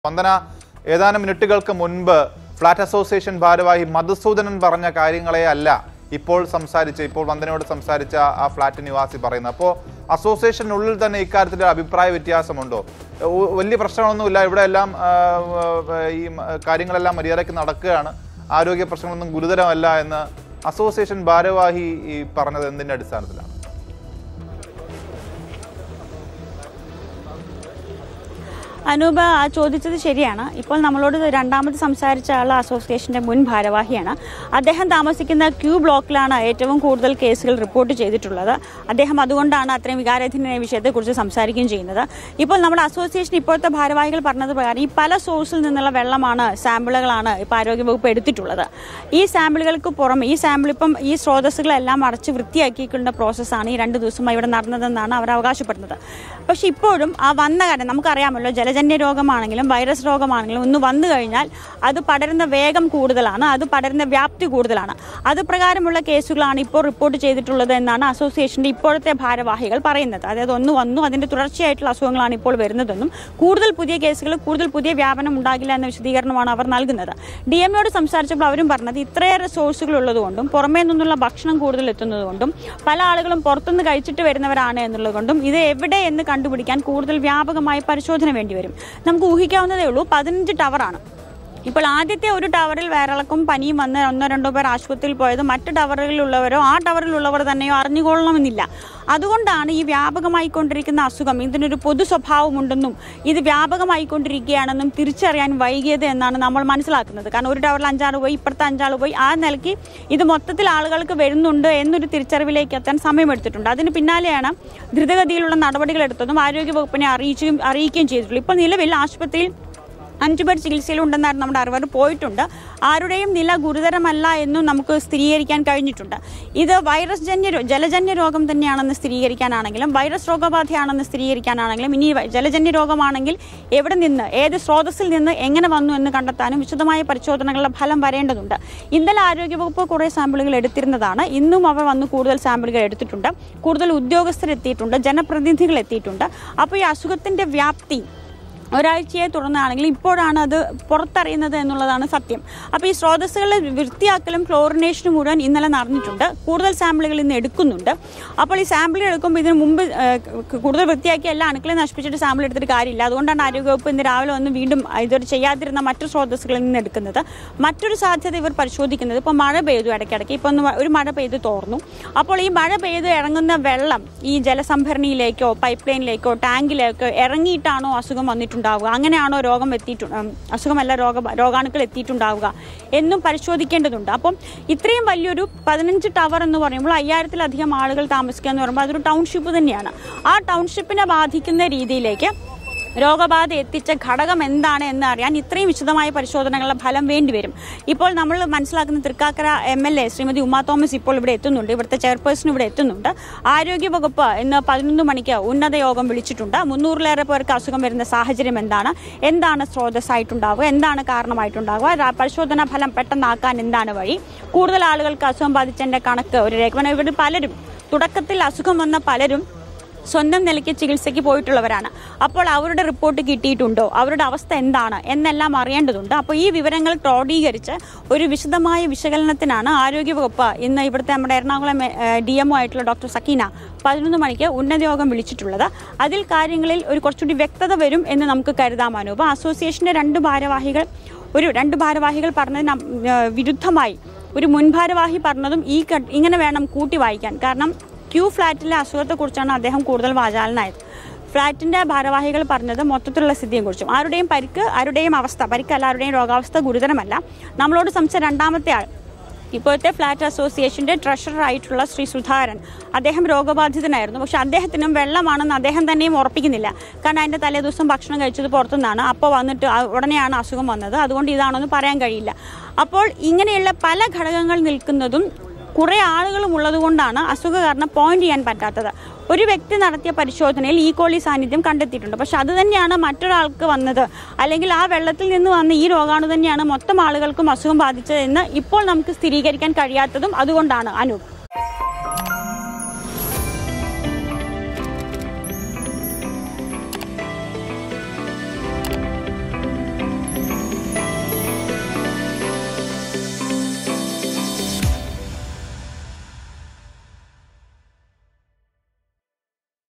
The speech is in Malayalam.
വന്ദന ഏതാനും മിനിറ്റുകൾക്ക് മുൻപ് ഫ്ലാറ്റ് അസോസിയേഷൻ ഭാരവാഹി മധുസൂദനൻ പറഞ്ഞ കാര്യങ്ങളെ അല്ല ഇപ്പോൾ സംസാരിച്ച ഇപ്പോൾ വന്ദനയോട് സംസാരിച്ച ആ ഫ്ലാറ്റ് നിവാസി പറയുന്നത് അപ്പോൾ അസോസിയേഷനുള്ളിൽ തന്നെ ഇക്കാര്യത്തിൽ ഒരു അഭിപ്രായ വ്യത്യാസമുണ്ടോ ഉ- വലിയ പ്രശ്നങ്ങളൊന്നുമില്ല ഇവിടെ എല്ലാം ആ, ആ, ഈ മ- കാര്യങ്ങളെല്ലാം മര്യാദയ്ക്ക് നടക്കുകയാണ് ആരോഗ്യ പ്രശ്നങ്ങളൊന്നും ഗുരുതരമല്ല എന്ന് അസോസിയേഷൻ ഭാരവാഹി ഈ പറഞ്ഞത് എന്തിന്റെ അടിസ്ഥാനത്തിലാണ് അനൂപ ആ ചോദിച്ചത് ശരിയാണ് ഇപ്പോൾ നമ്മളോട് രണ്ടാമത് സംസാരിച്ച ആൾ അസോസിയേഷന്റെ മുൻ ഭാരവാഹിയാണ് അദ്ദേഹം താമസിക്കുന്ന ക്യൂ ബ്ലോക്കിലാണ് ഏറ്റവും കൂടുതൽ കേസുകൾ റിപ്പോർട്ട് ചെയ്തിട്ടുള്ളത് അദ്ദേഹം അതുകൊണ്ടാണ് അത്രയും വികാരധീന വിഷയത്തെക്കുറിച്ച് സംസാരിക്കുകയും ചെയ്യുന്നത് ഇപ്പോൾ നമ്മുടെ അസോസിയേഷൻ ഇപ്പോഴത്തെ ഭാരവാഹികൾ പറഞ്ഞത് പ്രകാരം ഈ പല സോഴ്സിൽ നിന്നുള്ള വെള്ളമാണ് സാമ്പിളുകളാണ് ഇപ്പോൾ ആരോഗ്യവകുപ്പ് എടുത്തിട്ടുള്ളത് ഈ സാമ്പിളുകൾക്ക് പുറമെ ഈ സാമ്പിൾ ഇപ്പം ഈ സ്രോതസ്സുകളെല്ലാം അടച്ച് വൃത്തിയാക്കിയിട്ടുള്ള പ്രോസസ്സാണ് ഈ രണ്ട് ദിവസമായി ഇവിടെ നടന്നതെന്നാണ് അവർ അവകാശപ്പെടുന്നത് പക്ഷെ ഇപ്പോഴും ആ വന്ന കാര്യം നമുക്കറിയാമല്ലോ ജലജന്യ രോഗമാണെങ്കിലും വൈറസ് രോഗമാണെങ്കിലും ഒന്ന് വന്നു കഴിഞ്ഞാൽ അത് പടരുന്ന വേഗം കൂടുതലാണ് അത് പടരുന്ന വ്യാപ്തി കൂടുതലാണ് അത് പ്രകാരമുള്ള കേസുകളാണ് ഇപ്പോൾ റിപ്പോർട്ട് ചെയ്തിട്ടുള്ളത് എന്നാണ് അസോസിയേഷന്റെ ഇപ്പോഴത്തെ ഭാരവാഹികൾ പറയുന്നത് അതായത് ഒന്ന് വന്നു അതിന്റെ തുടർച്ചയായിട്ടുള്ള അസുഖങ്ങളാണ് ഇപ്പോൾ വരുന്നതെന്നും കൂടുതൽ പുതിയ കേസുകൾ കൂടുതൽ പുതിയ വ്യാപനം ഉണ്ടാകില്ല എന്ന വിശദീകരണമാണ് അവർ നൽകുന്നത് ഡി എമ്മയോട് സംസാരിച്ചപ്പോൾ അവരും പറഞ്ഞത് ഇത്രയേറെ സോഴ്സുകൾ ഉള്ളതുകൊണ്ടും പുറമേ നിന്നുള്ള ഭക്ഷണം കൂടുതൽ എത്തുന്നതുകൊണ്ടും പല ആളുകളും പുറത്തുനിന്ന് കഴിച്ചിട്ട് വരുന്നവരാണ് എന്നുള്ളതുകൊണ്ടും ഇത് എവിടെ എന്ന് കണ്ടുപിടിക്കാൻ കൂടുതൽ വ്യാപകമായ പരിശോധന വേണ്ടിവരും നമുക്ക് ഊഹിക്കാവുന്നതേ ഉള്ളൂ പതിനഞ്ച് ടവറാണ് ഇപ്പോൾ ആദ്യത്തെ ഒരു ടവറിൽ വയറിളക്കും പനിയും വന്ന് ഒന്നോ രണ്ടോ പേർ ആശുപത്രിയിൽ പോയത് മറ്റ് ടവറുകളിലുള്ളവരോ ആ ടവറിലുള്ളവർ തന്നെയോ അറിഞ്ഞുകൊള്ളണമെന്നില്ല അതുകൊണ്ടാണ് ഈ വ്യാപകമായിക്കൊണ്ടിരിക്കുന്ന അസുഖം ഇതിനൊരു പൊതു സ്വഭാവമുണ്ടെന്നും ഇത് വ്യാപകമായിക്കൊണ്ടിരിക്കുകയാണെന്നും തിരിച്ചറിയാൻ വൈകിയത് എന്നാണ് നമ്മൾ മനസ്സിലാക്കുന്നത് കാരണം ഒരു ടവറിൽ അഞ്ചാറ് പോയി ഇപ്പുറത്തെ അഞ്ചാൾ പോയി ആ നിലയ്ക്ക് ഇത് മൊത്തത്തിൽ ആളുകൾക്ക് വരുന്നുണ്ട് എന്നൊരു തിരിച്ചറിവിലേക്ക് എത്താൻ സമയമെടുത്തിട്ടുണ്ട് അതിന് പിന്നാലെയാണ് ദ്രുതഗതിയിലുള്ള നടപടികൾ എടുത്തതും ആരോഗ്യവകുപ്പിനെ അറിയിച്ചുകയും അറിയിക്കുകയും ചെയ്തിട്ടുള്ളൂ ഇപ്പോൾ നിലവിൽ ആശുപത്രിയിൽ അഞ്ചു പേർ ചികിത്സയിലുണ്ടെന്നായിരുന്നു നമ്മുടെ അറിവ് പോയിട്ടുണ്ട് ആരുടെയും നില ഗുരുതരമല്ല എന്നും നമുക്ക് സ്ഥിരീകരിക്കാൻ കഴിഞ്ഞിട്ടുണ്ട് ഇത് വൈറസ് ജന്യ രോ- ജലജന്യ രോഗം തന്നെയാണെന്ന് സ്ഥിരീകരിക്കാനാണെങ്കിലും വൈറസ് രോഗബാധയാണെന്ന് സ്ഥിരീകരിക്കാനാണെങ്കിലും ഇനി വ- ജലജന്യ രോഗമാണെങ്കിൽ എവിടെ നിന്ന് ഏത് സ്രോതസ്സിൽ നിന്ന് എങ്ങനെ വന്നു എന്ന് കണ്ടെത്താനും വിശദമായ പരിശോധനകളുടെ ഫലം വരേണ്ടതുണ്ട് ഇന്നലെ ആരോഗ്യവകുപ്പ് കുറേ സാമ്പിളുകൾ എടുത്തിരുന്നതാണ് ഇന്നും അവർ വന്ന് കൂടുതൽ സാമ്പിളുകൾ എടുത്തിട്ടുണ്ട് കൂടുതൽ ഉദ്യോഗസ്ഥർ എത്തിയിട്ടുണ്ട് ജനപ്രതിനിധികൾ എത്തിയിട്ടുണ്ട് അപ്പോൾ ഈ അസുഖത്തിന്റെ വ്യാപ്തി ഒരാഴ്ചയെ തുടർന്നാണെങ്കിൽ ഇപ്പോഴാണ് അത് പുറത്തറിയുന്നത് എന്നുള്ളതാണ് സത്യം അപ്പോൾ ഈ സ്രോതസ്സുകളുടെ വൃത്തിയാക്കലും ക്ലോറിനേഷനും മുഴുവൻ ഇന്നലെ നടന്നിട്ടുണ്ട് കൂടുതൽ സാമ്പിളുകൾ ഇന്ന് എടുക്കുന്നുണ്ട് അപ്പോൾ ഈ സാമ്പിൾ എടുക്കുമ്പോൾ ഇതിന് മുമ്പ് ഏഹ്, കൂടുതൽ വൃത്തിയാക്കി എല്ലാ അണുക്കളെ നശിപ്പിച്ചിട്ട് സാമ്പിൾ എടുത്തിട്ട് കാര്യമില്ല അതുകൊണ്ടാണ് ആരോഗ്യവകുപ്പ് ഇന്ന് രാവിലെ വന്ന് വീണ്ടും ഇതുവരെ ചെയ്യാതിരുന്ന മറ്റു സ്രോതസ്സുകളിൽ നിന്ന് എടുക്കുന്നത് മറ്റൊരു സാധ്യത ഇവർ പരിശോധിക്കുന്നത് ഇപ്പോൾ മഴ പെയ്തു ഇടയ്ക്കിടയ്ക്ക് ഇപ്പോൾ ഒന്ന് ഒരു മഴ പെയ്ത് തോർന്നു അപ്പോൾ ഈ മഴ പെയ്ത് ഇറങ്ങുന്ന വെള്ളം ഈ ജലസംഭരണിയിലേക്കോ പൈപ്പ് ലൈനിലേക്കോ ടാങ്കിലേക്കോ ഇറങ്ങിയിട്ടാണോ അസുഖം വന്നിട്ടുണ്ടാവുക അങ്ങനെയാണോ രോഗം എത്തിയിട്ടു ഉം, അസുഖമല്ല രോഗ രോഗാണുക്കൾ എത്തിയിട്ടുണ്ടാവുക എന്നും പരിശോധിക്കേണ്ടതുണ്ട് അപ്പം ഇത്രയും വലിയൊരു പതിനഞ്ച് ടവർ എന്ന് പറയുമ്പോൾ അയ്യായിരത്തിലധികം ആളുകൾ താമസിക്കുക എന്ന് പറയുമ്പോൾ അതൊരു ടൗൺഷിപ്പ് തന്നെയാണ് ആ ടൗൺഷിപ്പിനെ ബാധിക്കുന്ന രീതിയിലേക്ക് രോഗബാധ എത്തിച്ച ഘടകം എന്താണ് എന്ന് അറിയാൻ ഇത്രയും വിശദമായ പരിശോധനകളുടെ ഫലം വേണ്ടിവരും ഇപ്പോൾ നമ്മൾ മനസ്സിലാക്കുന്ന Thrikkakara M L A Shrimati Uma Thomas ഇപ്പോൾ ഇവിടെ എത്തുന്നുണ്ട് ഇവിടുത്തെ ചെയർപേഴ്സൺ ഇവിടെ എത്തുന്നുണ്ട് ആരോഗ്യവകുപ്പ് ഇന്ന് പതിനൊന്ന് മണിക്ക് ഉന്നത യോഗം വിളിച്ചിട്ടുണ്ട് മുന്നൂറിലേറെ പേർക്ക് അസുഖം വരുന്ന സാഹചര്യം എന്താണ് എന്താണ് സ്രോതസ്സായിട്ടുണ്ടാവുക എന്താണ് കാരണമായിട്ടുണ്ടാവുക ര- പരിശോധനാ ഫലം പെട്ടെന്നാക്കാൻ എന്താണ് വഴി കൂടുതൽ ആളുകൾക്ക് അസുഖം ബാധിച്ചതിന്റെ കണക്ക് ഒരു രേഖ ഇവർ പലരും തുടക്കത്തിൽ അസുഖം വന്ന പലരും സ്വന്തം നിലയ്ക്ക് ചികിത്സയ്ക്ക് പോയിട്ടുള്ളവരാണ് അപ്പോൾ അവരുടെ റിപ്പോർട്ട് കിട്ടിയിട്ടുണ്ടോ അവരുടെ അവസ്ഥ എന്താണ് എന്നെല്ലാം അറിയേണ്ടതുണ്ട് അപ്പോൾ ഈ വിവരങ്ങൾ ക്രോഡീകരിച്ച് ഒരു വിശദമായ വിശകലനത്തിനാണ് ആരോഗ്യവകുപ്പ് ഇന്ന് ഇവിടുത്തെ നമ്മുടെ എറണാകുളം ഡി എംഒ ആയിട്ടുള്ള ഡോക്ടർ സക്കീന പതിനൊന്ന് മണിക്ക് ഉന്നത യോഗം വിളിച്ചിട്ടുള്ളത് അതിൽ കാര്യങ്ങളിൽ ഒരു കുറച്ചുകൂടി വ്യക്തത വരും എന്ന് നമുക്ക് കരുതാം അനൂപ അസോസിയേഷന്റെ രണ്ട് ഭാരവാഹികൾ ഒരു രണ്ട് ഭാരവാഹികൾ പറഞ്ഞതിന് അം- ഏഹ് വിരുദ്ധമായി ഒരു മുൻ ഭാരവാഹി പറഞ്ഞതും ഈ ഘ- ഇങ്ങനെ വേണം കൂട്ടി വായിക്കാൻ കാരണം ക്യൂ ഫ്ലാറ്റിലെ അസുഖത്തെക്കുറിച്ചാണ് അദ്ദേഹം കൂടുതൽ വാചാലനായത് ഫ്ലാറ്റിന്റെ ഭാരവാഹികൾ പറഞ്ഞത് മൊത്തത്തിലുള്ള സ്ഥിതിയെക്കുറിച്ചും ആരുടെയും പരിക്ക് ആരുടെയും അവസ്ഥ പരിക്കല്ല ആരുടെയും രോഗാവസ്ഥ ഗുരുതരമല്ല നമ്മളോട് സംസാരിച്ച രണ്ടാമത്തെ ആൾ ഇപ്പോഴത്തെ ഫ്ലാറ്റ് അസോസിയേഷന്റെ ട്രഷറർ ആയിട്ടുള്ള ശ്രീ സുധാകരൻ അദ്ദേഹം രോഗബാധിതനായിരുന്നു പക്ഷെ അദ്ദേഹത്തിനും വെള്ളമാണെന്ന് അദ്ദേഹം തന്നെയും ഉറപ്പിക്കുന്നില്ല കാരണം അതിന്റെ തലേ ദിവസം ഭക്ഷണം കഴിച്ചത് പുറത്തുനിന്നാണ് അപ്പോൾ വന്നിട്ട് ആ- ഉടനെയാണ് അസുഖം വന്നത് അതുകൊണ്ട് ഇതാണെന്ന് പറയാൻ കഴിയില്ല അപ്പോൾ ഇങ്ങനെയുള്ള പല ഘടകങ്ങൾ നിൽക്കുന്നതും കുറെ ആളുകളും ഉള്ളതുകൊണ്ടാണ് അസുഖ കാരണം പോയിന്റ് ചെയ്യാൻ പറ്റാത്തത് ഒരു വ്യക്തി നടത്തിയ പരിശോധനയിൽ ഈ കോളി സാന്നിധ്യം കണ്ടെത്തിയിട്ടുണ്ട് പക്ഷെ അത് തന്നെയാണ് മറ്റൊരാൾക്ക് വന്നത് അല്ലെങ്കിൽ ആ വെള്ളത്തിൽ നിന്ന് വന്ന ഈ രോഗാണു തന്നെയാണ് മൊത്തം ആളുകൾക്കും അസുഖം ബാധിച്ചത് എന്ന് ഇപ്പോൾ നമുക്ക് സ്ഥിരീകരിക്കാൻ കഴിയാത്തതും അതുകൊണ്ടാണ് അനൂപ്